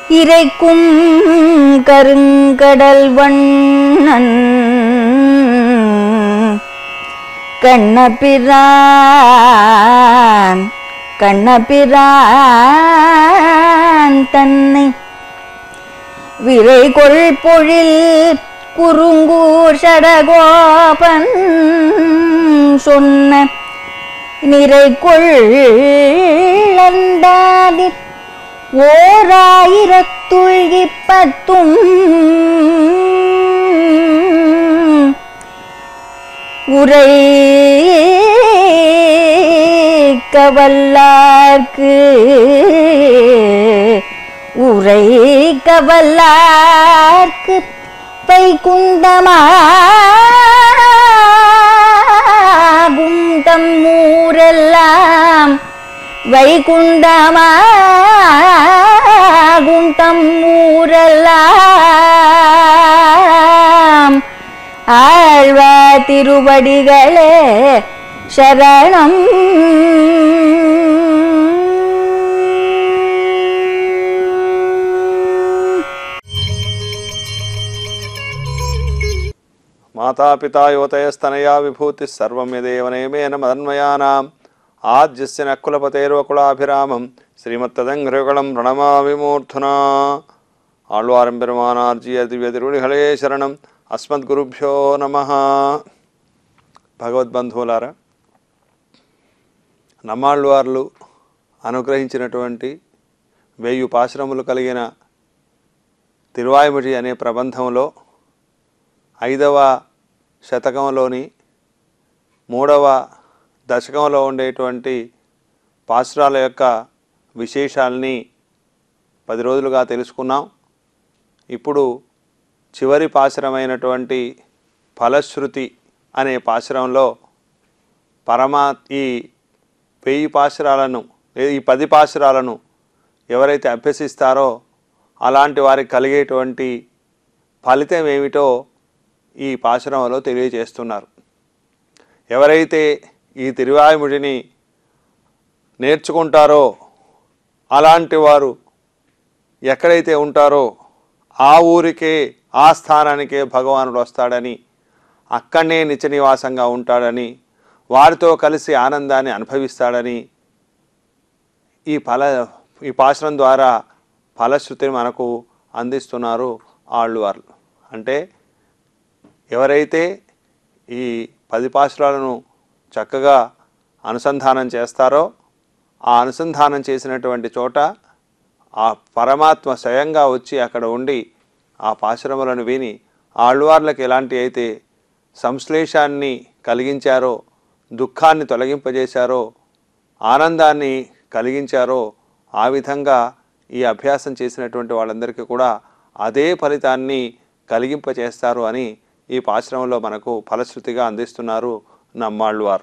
இறைக்கும் கருங்கடல் வண்ணன் கண்ணபிரான் கண்ணபிரான் தன்னை விரை கொள் பொழில் குறுங்கூர் சடகோபன் சொன்ன நிறை கொள்ளந்தாதி ஓராயிரத்துள் இப்பத்தும் உரை கவல்லார்க்கு உரை கவல்லார்க்கு வைகுண்டமாகும் தம்மூரெல்லாம் வைகுண்டமாகும் தம்மூரெல்லாம் ஆழ்வா திருவடிகளே சரணம் మాతాపితా యువతయస్తనయా విభూతి సర్వం యదేవ నేమేన మదన్మయానాం ఆద్యస్య నక్కులపతేర్వకులాభిరామం శ్రీమత్తదంఘ్రయుగళం ప్రణమామి మూర్ధనా ఆళ్వారం పెరుమానార్జీ దివ్య తిరుడిహళే శరణం అస్మద్గురుభ్యో నమ భగవద్బంధువులారా నమ్మాళ్ళవార్లు అనుగ్రహించినటువంటి వెయ్యి పాశ్రములు కలిగిన తిరువాయిమిటి అనే ప్రబంధంలో ఐదవ శతకంలోని మూడవ దశకంలో ఉండేటువంటి పాసురాల యొక్క విశేషాలని పది రోజులుగా తెలుసుకున్నాం ఇప్పుడు చివరి పాశరమైనటువంటి ఫలశ్రుతి అనే పాశరంలో పరమా ఈ వెయ్యి పాశరాలను ఈ పది పాశరాలను ఎవరైతే అభ్యసిస్తారో అలాంటి వారికి కలిగేటువంటి ఫలితం ఏమిటో ఈ పాశరంలో తెలియజేస్తున్నారు ఎవరైతే ఈ తిరువాయుముడిని నేర్చుకుంటారో అలాంటి వారు ఎక్కడైతే ఉంటారో ఆ ఊరికే ఆ స్థానానికే భగవానుడు వస్తాడని అక్కడనే నిత్య నివాసంగా ఉంటాడని వారితో కలిసి ఆనందాన్ని అనుభవిస్తాడని ఈ ఫల ఈ పాశనం ద్వారా ఫలశ్రుతిని మనకు అందిస్తున్నారు ఆళ్ళవార్లు అంటే ఎవరైతే ఈ పది పాశురాలను చక్కగా అనుసంధానం చేస్తారో ఆ అనుసంధానం చేసినటువంటి చోట ఆ పరమాత్మ స్వయంగా వచ్చి అక్కడ ఉండి ఆ పాశురములను విని ఆళ్వార్లకు ఎలాంటి అయితే సంశ్లేషాన్ని కలిగించారో దుఃఖాన్ని తొలగింపజేశారో ఆనందాన్ని కలిగించారో ఆ విధంగా ఈ అభ్యాసం చేసినటువంటి వాళ్ళందరికీ కూడా అదే ఫలితాన్ని కలిగింపచేస్తారు అని ఈ పాశ్రమంలో మనకు ఫలశ్రుతిగా అందిస్తున్నారు నమ్మాళ్ళవారు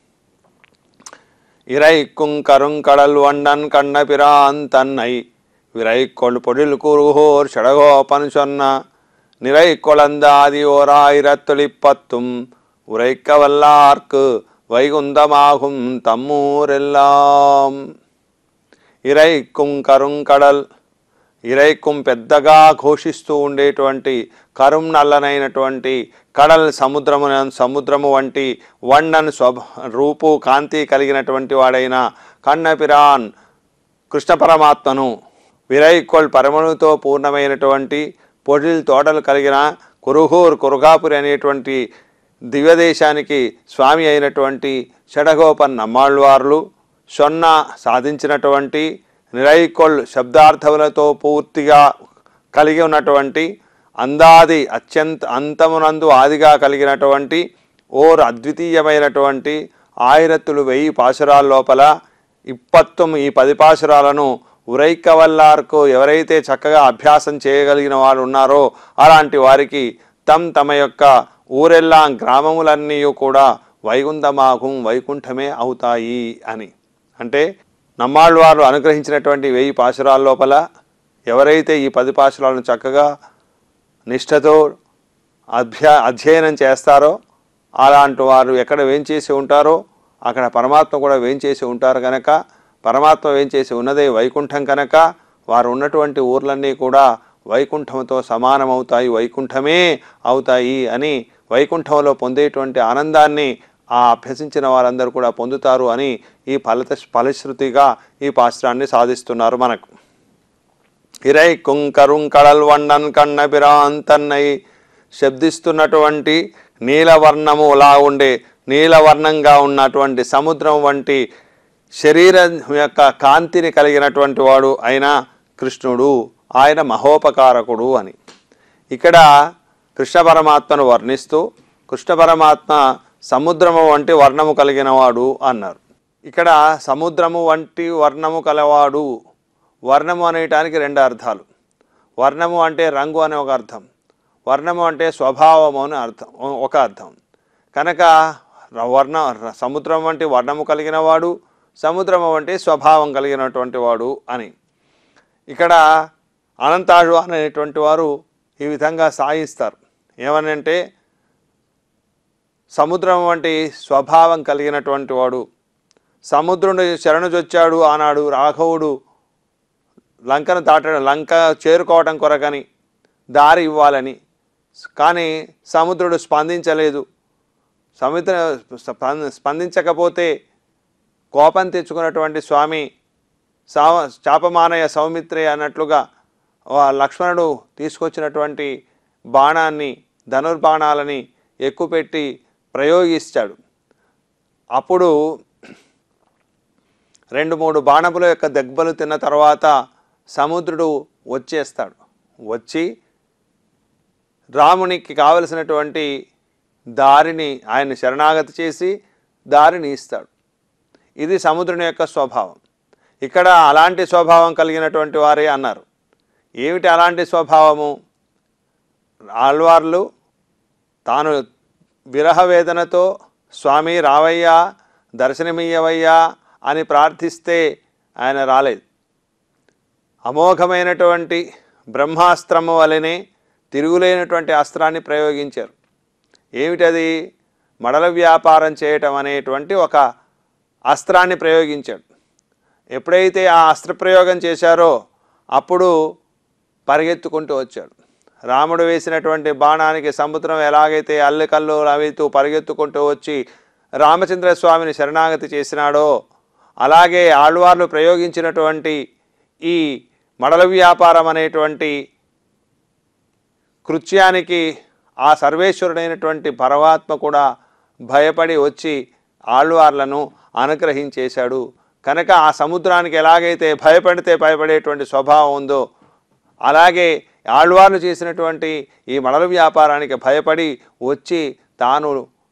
இறைக்கும் கருங்கடல் வண்ணன் கண்ணபிரான் தன்னை விரை கொள் பொழில் கூறுகோர் ஷடகோபன் சொன்ன நிறை கொளந்தாதி ஓர் ஆயிரத்தொழிப்பத்தும் உரைக்க வல்லார்க்கு வைகுந்தமாகும் தம்மூரெல்லாம் ఇరైకుం కరుంకడల్ ఇరైకుం పెద్దగా ఘోషిస్తూ ఉండేటువంటి కరుం నల్లనైనటువంటి కడల్ సముద్రము సముద్రము వంటి వన్నన్ స్వభ రూపు కాంతి కలిగినటువంటి వాడైన కన్నపిరాన్ కృష్ణ పరమాత్మను విరైకొల్ పరమణుతో పూర్ణమైనటువంటి పొడిల్ తోటలు కలిగిన కురుహూర్ కురుగాపురి అనేటువంటి దివ్యదేశానికి స్వామి అయినటువంటి షడగోపన్ నమ్మాళ్వార్లు సొన్న సాధించినటువంటి నిరైకొల్ శబ్దార్థములతో పూర్తిగా కలిగి ఉన్నటువంటి అందాది అత్యంత అంతమునందు ఆదిగా కలిగినటువంటి ఓర్ అద్వితీయమైనటువంటి ఆయిరత్తులు వెయ్యి పాశురాల లోపల ఇప్పత్తం ఈ పది పాశురాలను ఉరైకవల్లార్కు ఎవరైతే చక్కగా అభ్యాసం చేయగలిగిన వారు ఉన్నారో అలాంటి వారికి తమ్ తమ యొక్క ఊరెల్లా గ్రామములన్నీ కూడా వైకుంఠమాகும் వైకుంఠమే అవుతాయి అని అంటే నమ్మాళ్ళవారు అనుగ్రహించినటువంటి వెయ్యి పాశురాల లోపల ఎవరైతే ఈ పది పాశురాలను చక్కగా నిష్ఠతో అభ్య అధ్యయనం చేస్తారో అలాంటి వారు ఎక్కడ వేంచేసి ఉంటారో అక్కడ పరమాత్మ కూడా వేంచేసి ఉంటారు కనుక పరమాత్మ వేంచేసి ఉన్నదే వైకుంఠం కనుక వారు ఉన్నటువంటి ఊర్లన్నీ కూడా వైకుంఠంతో సమానమవుతాయి వైకుంఠమే అవుతాయి అని వైకుంఠంలో పొందేటువంటి ఆనందాన్ని ఆ అభ్యసించిన వారందరూ కూడా పొందుతారు అని ఈ ఫలిత ఫలశ్రుతిగా ఈ పాశ్రాన్ని సాధిస్తున్నారు మనకు ఇరై కుంకరుంకడల్ వండన్ కన్న పిరాంతన్నై శబ్దిస్తున్నటువంటి నీలవర్ణములా ఉండే నీలవర్ణంగా ఉన్నటువంటి సముద్రం వంటి శరీరం యొక్క కాంతిని కలిగినటువంటి వాడు అయిన కృష్ణుడు ఆయన మహోపకారకుడు అని ఇక్కడ కృష్ణ పరమాత్మను వర్ణిస్తూ కృష్ణ పరమాత్మ సముద్రము వంటి వర్ణము కలిగిన వాడు అన్నారు ఇక్కడ సముద్రము వంటి వర్ణము కలవాడు వర్ణము అనేటానికి రెండు అర్థాలు వర్ణము అంటే రంగు అనే ఒక అర్థం వర్ణము అంటే స్వభావము అని అర్థం ఒక అర్థం కనుక ర- వర్ణ ర- సముద్రం వంటి వర్ణము కలిగిన వాడు సముద్రము వంటి స్వభావం కలిగినటువంటి వాడు అని ఇక్కడ అనంతాడు అనేటువంటి వారు ఈ విధంగా సాయిస్తారు ఏమని అంటే సముద్రం వంటి స్వభావం కలిగినటువంటి వాడు సముద్రుడు శరణుజొచ్చాడు ఆనాడు రాఘవుడు లంకను దాటడం లంక చేరుకోవడం కొరకని దారి ఇవ్వాలని కానీ సముద్రుడు స్పందించలేదు సముద్ర స్పంద- స్పందించకపోతే కోపం తెచ్చుకున్నటువంటి స్వామి సా చాపమానయ సౌమిత్రి అన్నట్లుగా ఆ లక్ష్మణుడు తీసుకొచ్చినటువంటి బాణాన్ని ధనుర్బాణాలని ఎక్కుపెట్టి ప్రయోగిస్తాడు అప్పుడు రెండు మూడు బాణముల యొక్క దెబ్బలు తిన్న తర్వాత సముద్రుడు వచ్చేస్తాడు వచ్చి రామునికి కావలసినటువంటి దారిని ఆయన శరణాగతి చేసి దారిని ఇస్తాడు ఇది సముద్రుని యొక్క స్వభావం ఇక్కడ అలాంటి స్వభావం కలిగినటువంటి వారే అన్నారు ఏమిటి అలాంటి స్వభావము ఆళ్వార్లు తాను విరహ వేదనతో స్వామి రావయ్యా దర్శనమియ్యవయ్యా అని ప్రార్థిస్తే ఆయన రాలేదు అమోఘమైనటువంటి బ్రహ్మాస్త్రము వలనే తిరుగులేనటువంటి అస్త్రాన్ని ప్రయోగించారు ఏమిటది మడల వ్యాపారం చేయటం అనేటువంటి ఒక అస్త్రాన్ని ప్రయోగించాడు ఎప్పుడైతే ఆ అస్త్ర ప్రయోగం చేశారో అప్పుడు పరిగెత్తుకుంటూ వచ్చాడు రాముడు వేసినటువంటి బాణానికి సముద్రం ఎలాగైతే అల్లికల్లు అవితూ పరిగెత్తుకుంటూ వచ్చి రామచంద్ర స్వామిని శరణాగతి చేసినాడో అలాగే ఆళ్వార్లు ప్రయోగించినటువంటి ఈ మడల వ్యాపారం అనేటువంటి కృత్యానికి ఆ సర్వేశ్వరుడైనటువంటి పరమాత్మ కూడా భయపడి వచ్చి ఆళ్వార్లను అనుగ్రహించేశాడు కనుక ఆ సముద్రానికి ఎలాగైతే భయపడితే భయపడేటువంటి స్వభావం ఉందో అలాగే ఆళ్వార్లు చేసినటువంటి ఈ మడల వ్యాపారానికి భయపడి వచ్చి తాను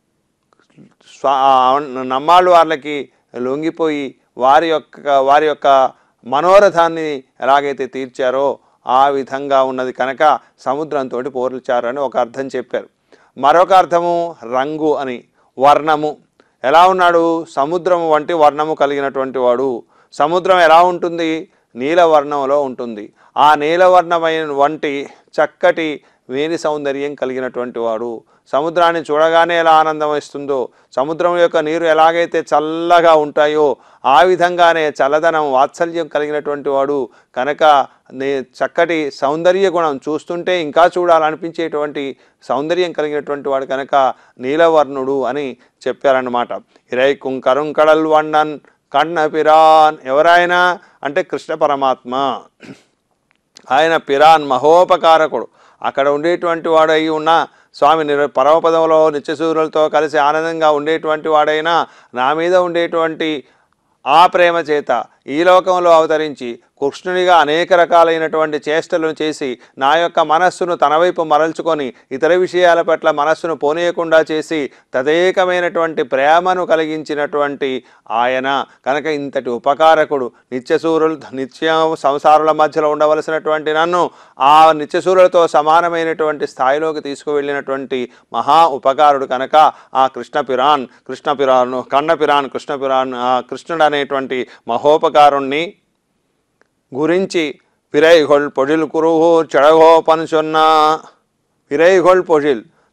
స్వా నమ్మాళ్ళు వాళ్ళకి లొంగిపోయి వారి యొక్క వారి యొక్క మనోరథాన్ని ఎలాగైతే తీర్చారో ఆ విధంగా ఉన్నది కనుక సముద్రంతో పోల్చారు అని ఒక అర్థం చెప్పారు మరొక అర్థము రంగు అని వర్ణము ఎలా ఉన్నాడు సముద్రము వంటి వర్ణము కలిగినటువంటి వాడు సముద్రం ఎలా ఉంటుంది నీలవర్ణంలో ఉంటుంది ఆ నీలవర్ణమైన వంటి చక్కటి వేణి సౌందర్యం కలిగినటువంటి వాడు సముద్రాన్ని చూడగానే ఎలా ఆనందం ఇస్తుందో సముద్రం యొక్క నీరు ఎలాగైతే చల్లగా ఉంటాయో ఆ విధంగానే చల్లదనం వాత్సల్యం కలిగినటువంటి వాడు కనుక నే చక్కటి సౌందర్య గుణం చూస్తుంటే ఇంకా చూడాలనిపించేటువంటి సౌందర్యం కలిగినటువంటి వాడు కనుక నీలవర్ణుడు అని చెప్పారన్నమాట ఇరై కుంకరం కడల్ వండన్ కన్న పిరాన్ ఎవరైనా అంటే కృష్ణ పరమాత్మ ఆయన పిరాన్ మహోపకారకుడు అక్కడ ఉండేటువంటి వాడు అయి ఉన్న స్వామి నిర పరమపదంలో నిత్యసూరులతో కలిసి ఆనందంగా ఉండేటువంటి వాడైనా నా మీద ఉండేటువంటి ఆ ప్రేమ చేత ఈ లోకంలో అవతరించి కృష్ణునిగా అనేక రకాలైనటువంటి చేష్టలను చేసి నా యొక్క మనస్సును తన వైపు మరల్చుకొని ఇతర విషయాల పట్ల మనస్సును పోనీయకుండా చేసి తదేకమైనటువంటి ప్రేమను కలిగించినటువంటి ఆయన కనుక ఇంతటి ఉపకారకుడు నిత్యసూరులు నిత్యం సంసారుల మధ్యలో ఉండవలసినటువంటి నన్ను ఆ నిత్యసూరులతో సమానమైనటువంటి స్థాయిలోకి తీసుకువెళ్ళినటువంటి మహా ఉపకారుడు కనుక ఆ కృష్ణ పిరాన్ కృష్ణ పిరాన్ కన్న పిరాన్ కృష్ణ పిరాన్ ఆ కృష్ణుడు అనేటువంటి మహోపకారుణ్ణి గురించి పిరైగొల్ పొడిల్ కురుహు చెడగో పనుచున్న పిరైగొల్ పొడిల్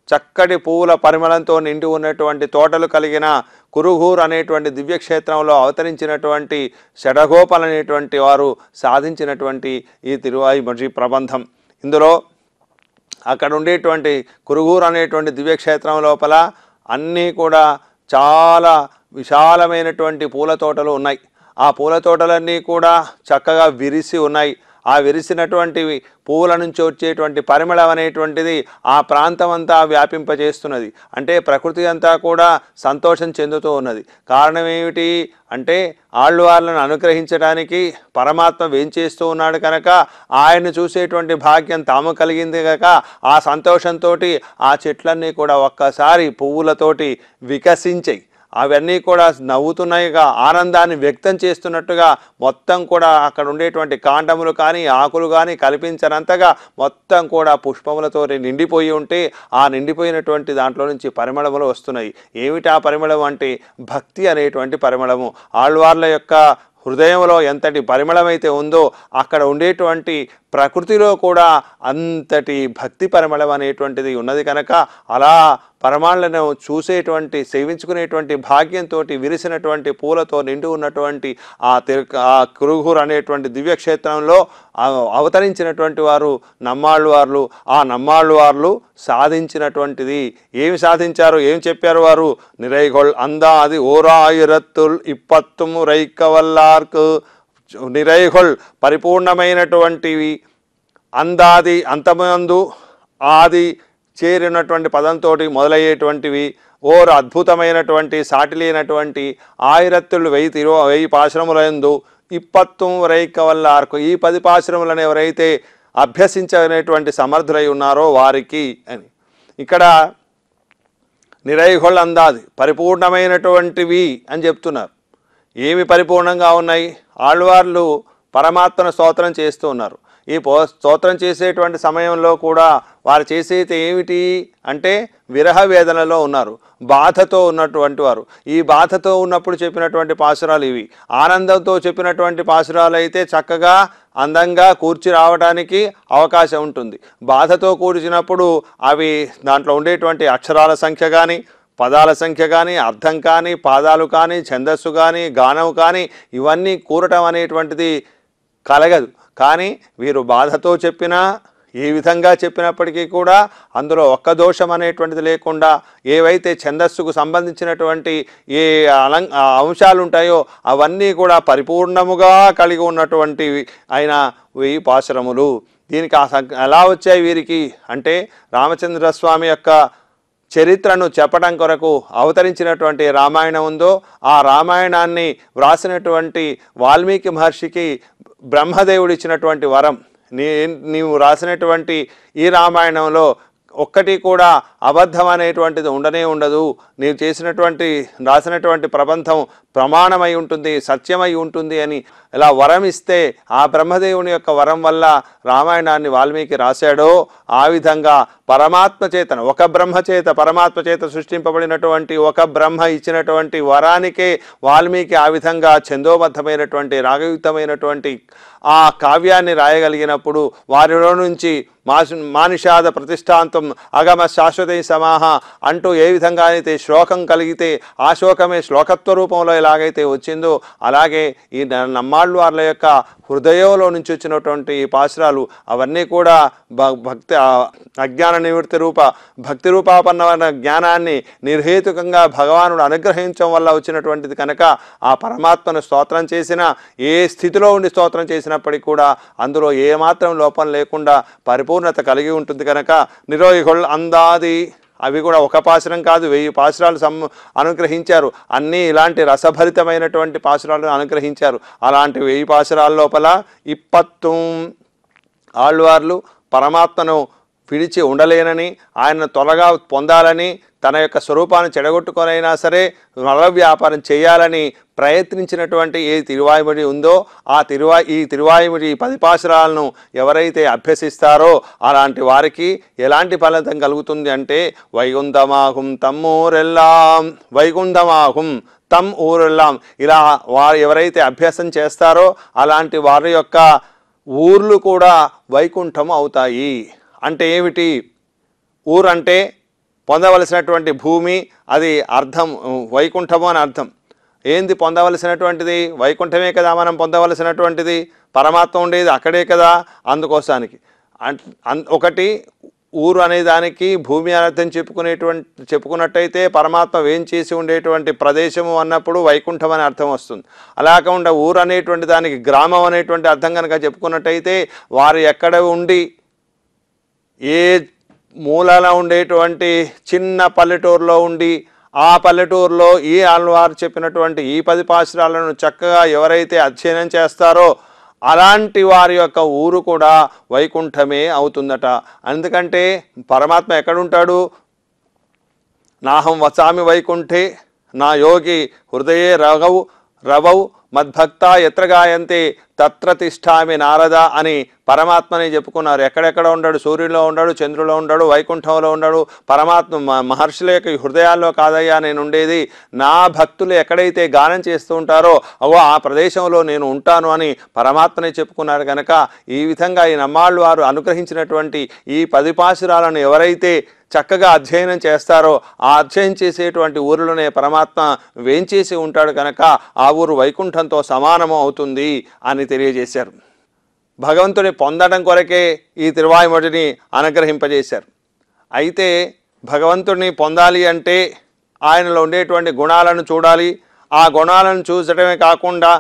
చక్కటి పువ్వుల పరిమళంతో నిండి ఉన్నటువంటి తోటలు కలిగిన కురుహూర్ అనేటువంటి దివ్యక్షేత్రంలో అవతరించినటువంటి షడగోపాల్ అనేటువంటి వారు సాధించినటువంటి ఈ తిరువాయి ప్రబంధం ఇందులో అక్కడ ఉండేటువంటి కురుగూరు అనేటువంటి దివ్యక్షేత్రం లోపల అన్నీ కూడా చాలా విశాలమైనటువంటి పూల తోటలు ఉన్నాయి ఆ పూల తోటలన్నీ కూడా చక్కగా విరిసి ఉన్నాయి ఆ విరిసినటువంటి పువ్వుల నుంచి వచ్చేటువంటి పరిమళం అనేటువంటిది ఆ ప్రాంతం అంతా వ్యాపింపజేస్తున్నది అంటే ప్రకృతి అంతా కూడా సంతోషం చెందుతూ ఉన్నది కారణం ఏమిటి అంటే ఆళ్ళవార్లను అనుగ్రహించడానికి పరమాత్మ వేంచేస్తూ ఉన్నాడు కనుక ఆయన్ని చూసేటువంటి భాగ్యం తాము కలిగింది కనుక ఆ సంతోషంతో ఆ చెట్లన్నీ కూడా ఒక్కసారి పువ్వులతోటి వికసించాయి అవన్నీ కూడా నవ్వుతున్నాయిగా ఆనందాన్ని వ్యక్తం చేస్తున్నట్టుగా మొత్తం కూడా అక్కడ ఉండేటువంటి కాండములు కానీ ఆకులు కానీ కల్పించనంతగా మొత్తం కూడా పుష్పములతో నిండిపోయి ఉంటే ఆ నిండిపోయినటువంటి దాంట్లో నుంచి పరిమళములు వస్తున్నాయి ఏమిటి ఆ పరిమళం అంటే భక్తి అనేటువంటి పరిమళము ఆళ్వార్ల యొక్క హృదయంలో ఎంతటి పరిమళమైతే ఉందో అక్కడ ఉండేటువంటి ప్రకృతిలో కూడా అంతటి భక్తి పరిమళం అనేటువంటిది ఉన్నది కనుక అలా పరమాళ్ళను చూసేటువంటి సేవించుకునేటువంటి భాగ్యంతో విరిసినటువంటి పూలతో నిండి ఉన్నటువంటి ఆ తిరు ఆ కురుగురు అనేటువంటి దివ్యక్షేత్రంలో ఆ అవతరించినటువంటి వారు నమ్మాళ్ళు వార్లు ఆ నమ్మాళ్ళు వార్లు సాధించినటువంటిది ఏమి సాధించారు ఏం చెప్పారు వారు నిరైగొల్ అందాది ఓరాయిరత్తుల్ ఇప్పత్తుము రైకవల్లార్కు నిరైగొల్ పరిపూర్ణమైనటువంటివి అందాది అంతమందు ఆది చేరినటువంటి పదంతో మొదలయ్యేటువంటివి ఓర్ అద్భుతమైనటువంటి సాటి లేనటువంటి ఆయిరత్తులు వెయ్యి తిరు వెయ్యి పాశ్రములందు ఇప్పత్తు రైకవల్లార్కు ఈ పది పాశ్రములను ఎవరైతే అభ్యసించనేటువంటి సమర్థులై ఉన్నారో వారికి అని ఇక్కడ నిరైహొల్ అందాది పరిపూర్ణమైనటువంటివి అని చెప్తున్నారు ఏమి పరిపూర్ణంగా ఉన్నాయి ఆళ్వార్లు పరమాత్మను స్తోత్రం చేస్తూ ఉన్నారు ఈ పో స్తోత్రం చేసేటువంటి సమయంలో కూడా వారు చేసేది ఏమిటి అంటే విరహ వేదనలో ఉన్నారు బాధతో ఉన్నటువంటి వారు ఈ బాధతో ఉన్నప్పుడు చెప్పినటువంటి పాసురాలు ఇవి ఆనందంతో చెప్పినటువంటి పాసురాలు అయితే చక్కగా అందంగా కూర్చి రావడానికి అవకాశం ఉంటుంది బాధతో కూర్చినప్పుడు అవి దాంట్లో ఉండేటువంటి అక్షరాల సంఖ్య కానీ పదాల సంఖ్య కానీ అర్థం కానీ పాదాలు కానీ ఛందస్సు కానీ గానం కానీ ఇవన్నీ కూరటం అనేటువంటిది కలగదు కానీ వీరు బాధతో చెప్పినా ఏ విధంగా చెప్పినప్పటికీ కూడా అందులో ఒక్క దోషం అనేటువంటిది లేకుండా ఏవైతే ఛందస్సుకు సంబంధించినటువంటి ఏ అలం ఆ అంశాలు ఉంటాయో అవన్నీ కూడా పరిపూర్ణముగా కలిగి ఉన్నటువంటి అయిన వెయ్యి పాశరములు దీనికి ఆ సం- ఎలా వచ్చాయి వీరికి అంటే రామచంద్ర స్వామి యొక్క చరిత్రను చెప్పడం కొరకు అవతరించినటువంటి రామాయణం ఉందో ఆ రామాయణాన్ని వ్రాసినటువంటి వాల్మీకి మహర్షికి బ్రహ్మదేవుడు ఇచ్చినటువంటి వరం నీ నీవు రాసినటువంటి ఈ రామాయణంలో ఒక్కటి కూడా అబద్ధం అనేటువంటిది ఉండనే ఉండదు నీవు చేసినటువంటి రాసినటువంటి ప్రబంధం ప్రమాణమై ఉంటుంది సత్యమై ఉంటుంది అని ఇలా వరం ఇస్తే ఆ బ్రహ్మదేవుని యొక్క వరం వల్ల రామాయణాన్ని వాల్మీకి రాశాడో ఆ విధంగా పరమాత్మ చేతన ఒక బ్రహ్మ చేత పరమాత్మ చేత సృష్టింపబడినటువంటి ఒక బ్రహ్మ ఇచ్చినటువంటి వరానికే వాల్మీకి ఆ విధంగా ఛందోబద్ధమైనటువంటి రాగయుక్తమైనటువంటి ఆ కావ్యాన్ని రాయగలిగినప్పుడు వారిలో నుంచి మాసు మానిషాద ప్రతిష్టాంతం అగమ శాశ్వత సమాహ అంటూ ఏ విధంగా అయితే శ్లోకం కలిగితే ఆ శ్లోకమే శ్లోకత్వ రూపంలో ఎలాగైతే వచ్చిందో అలాగే ఈ న- నమ్మాళ్ళు వాళ్ళ యొక్క హృదయంలో నుంచి వచ్చినటువంటి ఈ పాశ్రాలు అవన్నీ కూడా భ- భక్తి ఆ అజ్ఞాన నివృత్తి రూప భక్తి రూపాపన్నమైన జ్ఞానాన్ని నిర్హేతుకంగా భగవానుడు అనుగ్రహించడం వల్ల వచ్చినటువంటిది కనుక ఆ పరమాత్మను స్తోత్రం చేసిన ఏ స్థితిలో ఉండి స్తోత్రం చేసినప్పటికీ కూడా అందులో ఏమాత్రం లోపం లేకుండా పరిపూర్ణత కలిగి ఉంటుంది కనుక నిరోగిహుల్ అందాది అవి కూడా ఒక పాశురం కాదు వెయ్యి పాశురాలు సం అనుగ్రహించారు అన్నీ ఇలాంటి రసభరితమైనటువంటి పాశురాలను అనుగ్రహించారు అలాంటి వెయ్యి పాశురాల లోపల ఇప్పత్తు ఆళ్వార్లు పరమాత్మను విడిచి ఉండలేనని ఆయన త్వరగా పొందాలని తన యొక్క స్వరూపాన్ని చెడగొట్టుకొనైనా సరే మల వ్యాపారం చేయాలని ప్రయత్నించినటువంటి ఏ తిరువాయుముడి ఉందో ఆ తిరువా ఈ తిరువాయుముడి ఈ పది పాశురాలను ఎవరైతే అభ్యసిస్తారో అలాంటి వారికి ఎలాంటి ఫలితం కలుగుతుంది అంటే వైకుంఠమాహుం తమ్మూరెల్లాం వైకుంఠమాహుం తమ్ ఊరెల్లాం ఇలా వారు ఎవరైతే అభ్యాసం చేస్తారో అలాంటి వారి యొక్క ఊర్లు కూడా వైకుంఠం అవుతాయి అంటే ఏమిటి ఊరంటే పొందవలసినటువంటి భూమి అది అర్థం వైకుంఠము అని అర్థం ఏంది పొందవలసినటువంటిది వైకుంఠమే కదా మనం పొందవలసినటువంటిది పరమాత్మ ఉండేది అక్కడే కదా అందుకోసానికి అన్- అన్- ఒకటి ఊరు అనే దానికి భూమి అని అర్థం చెప్పుకునేటువంటి చెప్పుకున్నట్టయితే పరమాత్మ వేం చేసి ఉండేటువంటి ప్రదేశము అన్నప్పుడు వైకుంఠం అనే అర్థం వస్తుంది అలా కాకుండా ఊరు అనేటువంటి దానికి గ్రామం అనేటువంటి అర్థం కనుక చెప్పుకున్నట్టయితే వారు ఎక్కడ ఉండి ఏ మూలాన ఉండేటువంటి చిన్న పల్లెటూరులో ఉండి ఆ పల్లెటూరులో ఈ ఆళ్వారు చెప్పినటువంటి ఈ పది పాశురాలను చక్కగా ఎవరైతే అధ్యయనం చేస్తారో అలాంటి వారి యొక్క ఊరు కూడా వైకుంఠమే అవుతుందట ఎందుకంటే పరమాత్మ ఎక్కడుంటాడు నాహం వసామి వైకుంఠే నా యోగి హృదయే రఘవు రవౌ మద్భక్త ఎత్ర గాయంతే తత్ర తిష్టామి నారద అని పరమాత్మని చెప్పుకున్నారు ఎక్కడెక్కడ ఉన్నాడు సూర్యుల్లో ఉన్నాడు చంద్రులో ఉన్నాడు వైకుంఠంలో ఉన్నాడు పరమాత్మ మ- మహర్షుల యొక్క హృదయాల్లో కాదయ్యా నేను ఉండేది నా భక్తులు ఎక్కడైతే గానం చేస్తూ ఉంటారో అవో ఆ ప్రదేశంలో నేను ఉంటాను అని పరమాత్మనే చెప్పుకున్నారు కనుక ఈ విధంగా ఈ నమ్మాళ్ళు వారు అనుగ్రహించినటువంటి ఈ పది పాశురాలను ఎవరైతే చక్కగా అధ్యయనం చేస్తారో ఆ అధ్యయనం చేసేటువంటి ఊరిలోనే పరమాత్మ వేంచేసి ఉంటాడు కనుక ఆ ఊరు వైకుంఠంతో సమానము అవుతుంది అని తెలియజేశారు భగవంతుని పొందడం కొరకే ఈ తిరువాయుమడిని అనుగ్రహింపజేశారు అయితే భగవంతుడిని పొందాలి అంటే ఆయనలో ఉండేటువంటి గుణాలను చూడాలి ఆ గుణాలను చూసడమే కాకుండా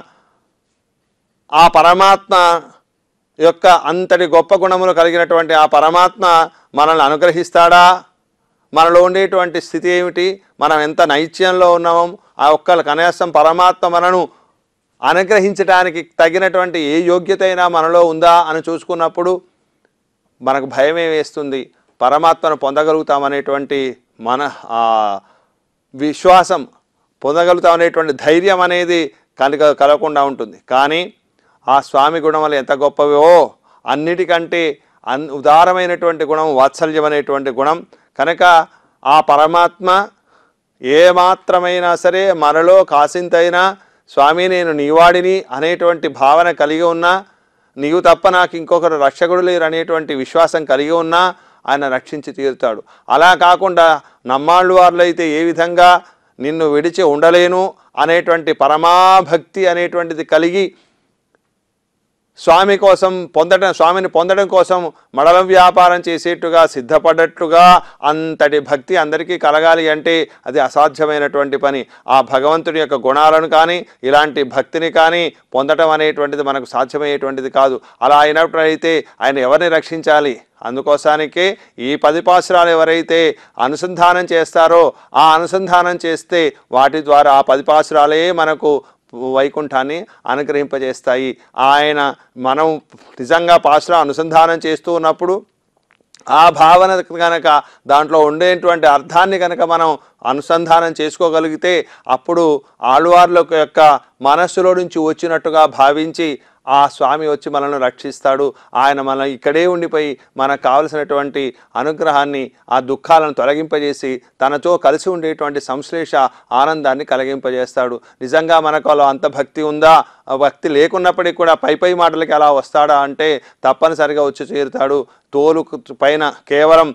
ఆ పరమాత్మ యొక్క అంతటి గొప్ప గుణములు కలిగినటువంటి ఆ పరమాత్మ మనల్ని అనుగ్రహిస్తాడా మనలో ఉండేటువంటి స్థితి ఏమిటి మనం ఎంత నైత్యంలో ఉన్నామో ఆ ఒక్క కనీసం పరమాత్మ మనను అనుగ్రహించడానికి తగినటువంటి ఏ యోగ్యత అయినా మనలో ఉందా అని చూసుకున్నప్పుడు మనకు భయమే వేస్తుంది పరమాత్మను పొందగలుగుతామనేటువంటి మన ఆ విశ్వాసం పొందగలుగుతామనేటువంటి ధైర్యం అనేది కలగ కలగకుండా ఉంటుంది కానీ ఆ స్వామి గుణములు ఎంత గొప్పవో అన్నిటికంటే అన్ ఉదారమైనటువంటి గుణం వాత్సల్యం అనేటువంటి గుణం కనుక ఆ పరమాత్మ ఏ మాత్రమైనా సరే మనలో కాసింతైనా స్వామి నేను నీవాడిని అనేటువంటి భావన కలిగి ఉన్నా నీవు తప్ప నాకు ఇంకొకరు రక్షకుడు లేరు అనేటువంటి విశ్వాసం కలిగి ఉన్నా ఆయన రక్షించి తీరుతాడు అలా కాకుండా నమ్మాళ్ళు వారిలో అయితే ఏ విధంగా నిన్ను విడిచి ఉండలేను అనేటువంటి పరమాభక్తి అనేటువంటిది కలిగి స్వామి కోసం పొందడం స్వామిని పొందడం కోసం మడలం వ్యాపారం చేసేట్టుగా సిద్ధపడ్డట్టుగా అంతటి భక్తి అందరికీ కలగాలి అంటే అది అసాధ్యమైనటువంటి పని ఆ భగవంతుని యొక్క గుణాలను కానీ ఇలాంటి భక్తిని కానీ పొందడం అనేటువంటిది మనకు సాధ్యమయ్యేటువంటిది కాదు అలా అయినప్పుడైతే ఆయన ఎవరిని రక్షించాలి అందుకోసానికే ఈ పది పాసురాలు ఎవరైతే అనుసంధానం చేస్తారో ఆ అనుసంధానం చేస్తే వాటి ద్వారా ఆ పది పాసురాలే మనకు వైకుంఠాన్ని అనుగ్రహింపజేస్తాయి ఆయన మనం నిజంగా పాసురా అనుసంధానం చేస్తూ ఉన్నప్పుడు ఆ భావన కనుక దాంట్లో ఉండేటువంటి అర్థాన్ని కనుక మనం అనుసంధానం చేసుకోగలిగితే అప్పుడు ఆళ్వార్ల యొక్క మనస్సులో నుంచి వచ్చినట్టుగా భావించి ఆ స్వామి వచ్చి మనల్ని రక్షిస్తాడు ఆయన మన ఇక్కడే ఉండిపోయి మనకు కావలసినటువంటి అనుగ్రహాన్ని ఆ దుఃఖాలను తొలగింపజేసి తనతో కలిసి ఉండేటువంటి సంశ్లేష ఆనందాన్ని కలిగింపజేస్తాడు నిజంగా మనకు అలా అంత భక్తి ఉందా ఆ భక్తి లేకున్నప్పటికీ కూడా పై పై మాటలకి అలా వస్తాడా అంటే తప్పనిసరిగా వచ్చి చేరుతాడు తోలు పైన కేవలం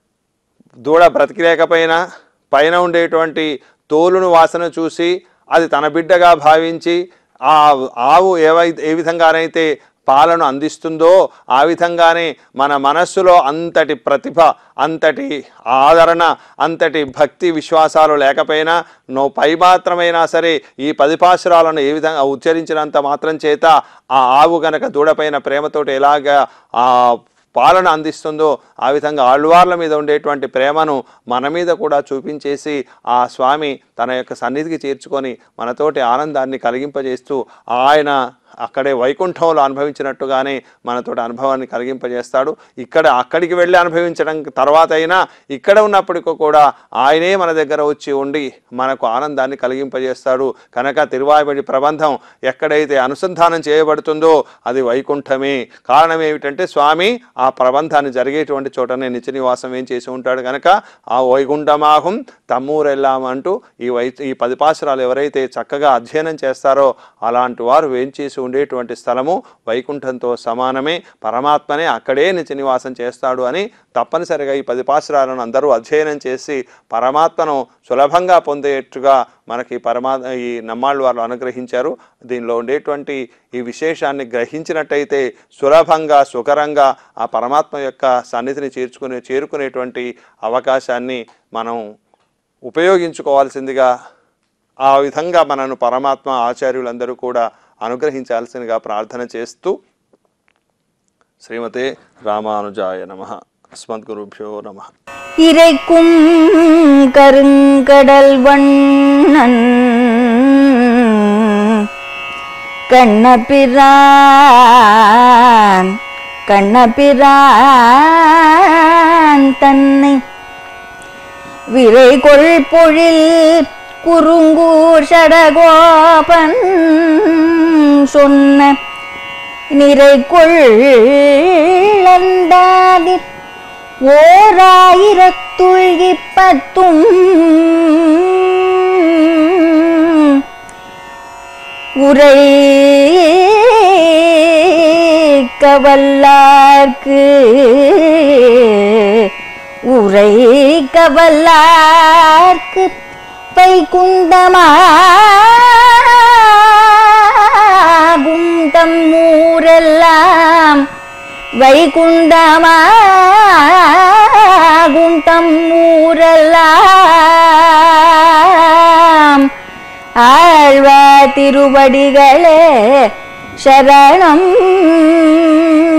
దూడ బ్రతికిలేకపోయినా పైన ఉండేటువంటి తోలును వాసన చూసి అది తన బిడ్డగా భావించి ఆ ఆవు ఏవై ఏ విధంగానైతే పాలను అందిస్తుందో ఆ విధంగానే మన మనస్సులో అంతటి ప్రతిభ అంతటి ఆదరణ అంతటి భక్తి విశ్వాసాలు లేకపోయినా నో పై మాత్రమైనా సరే ఈ పదిపాసురాలను ఏ విధంగా ఉచ్చరించినంత మాత్రం చేత ఆ ఆవు గనక దూడపైన ప్రేమతోటి ఎలాగా ఆ పాలన అందిస్తుందో ఆ విధంగా ఆళ్వార్ల మీద ఉండేటువంటి ప్రేమను మన మీద కూడా చూపించేసి ఆ స్వామి తన యొక్క సన్నిధికి చేర్చుకొని మనతోటి ఆనందాన్ని కలిగింపజేస్తూ ఆయన అక్కడే వైకుంఠంలో అనుభవించినట్టుగానే మనతోటి అనుభవాన్ని కలిగింపజేస్తాడు ఇక్కడ అక్కడికి వెళ్ళి అనుభవించడం తర్వాత అయినా ఇక్కడ ఉన్నప్పటికీ కూడా ఆయనే మన దగ్గర వచ్చి ఉండి మనకు ఆనందాన్ని కలిగింపజేస్తాడు కనుక తిరువాయిబడి ప్రబంధం ఎక్కడైతే అనుసంధానం చేయబడుతుందో అది వైకుంఠమే కారణం ఏమిటంటే స్వామి ఆ ప్రబంధాన్ని జరిగేటువంటి చోటనే నిత్య నివాసం ఏం చేసి ఉంటాడు కనుక ఆ వైకుంఠమాహం తమ్మూరెల్లాం అంటూ ఈ వై ఈ పది పాసురాలు ఎవరైతే చక్కగా అధ్యయనం చేస్తారో అలాంటి వారు వేంచేసి పరమేశు ఉండేటువంటి స్థలము వైకుంఠంతో సమానమే పరమాత్మనే అక్కడే నిత్య నివాసం చేస్తాడు అని తప్పనిసరిగా ఈ పది పాశ్రాలను అందరూ అధ్యయనం చేసి పరమాత్మను సులభంగా పొందేట్టుగా మనకి పరమా ఈ నమ్మాళ్ళు వారు అనుగ్రహించారు దీనిలో ఉండేటువంటి ఈ విశేషాన్ని గ్రహించినట్టయితే సులభంగా సుకరంగా ఆ పరమాత్మ యొక్క సన్నిధిని చేర్చుకునే చేరుకునేటువంటి అవకాశాన్ని మనం ఉపయోగించుకోవాల్సిందిగా ఆ విధంగా మనను పరమాత్మ ఆచార్యులందరూ కూడా అనుగ్రహించాల్సిందిగా ప్రార్థన చేస్తూ శ్రీమతే రామానుజాయ నమ అస్మద్గురుభ్యో నమ இறைக்கும் கருங்கடல் வண்ணன் கண்ணபிரான் கண்ணபிரான் தன்னை விரைகொள் பொழில் குறுங்கூர் சடகோபன் சொன்ன நிறை கொள்ளந்தாதி ஓராயிரத்துள் இப்பத்தும் உரை கவல்லார்க்கு உரை கவல்லார்க்கு வைகுந்தமாகும் தம் ஊரெல்லாம் வைகுண்டமாகும் தம் ஊரெல்லாம் ஆழ்வா திருவடிகளே சரணம்